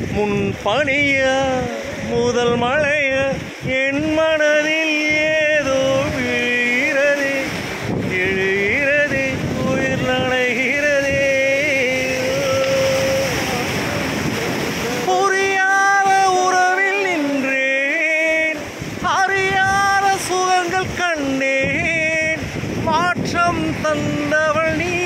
முன் பணிய முதல் மழைய என் மனதில் ஏதோ வீழ்கிறது எழுகிறது உயிர் நடைகிறதே புரியாத உறவில் நின்றேன் அறியாத சுகங்கள் கண்டேன் மாற்றம் தந்தவள் நீ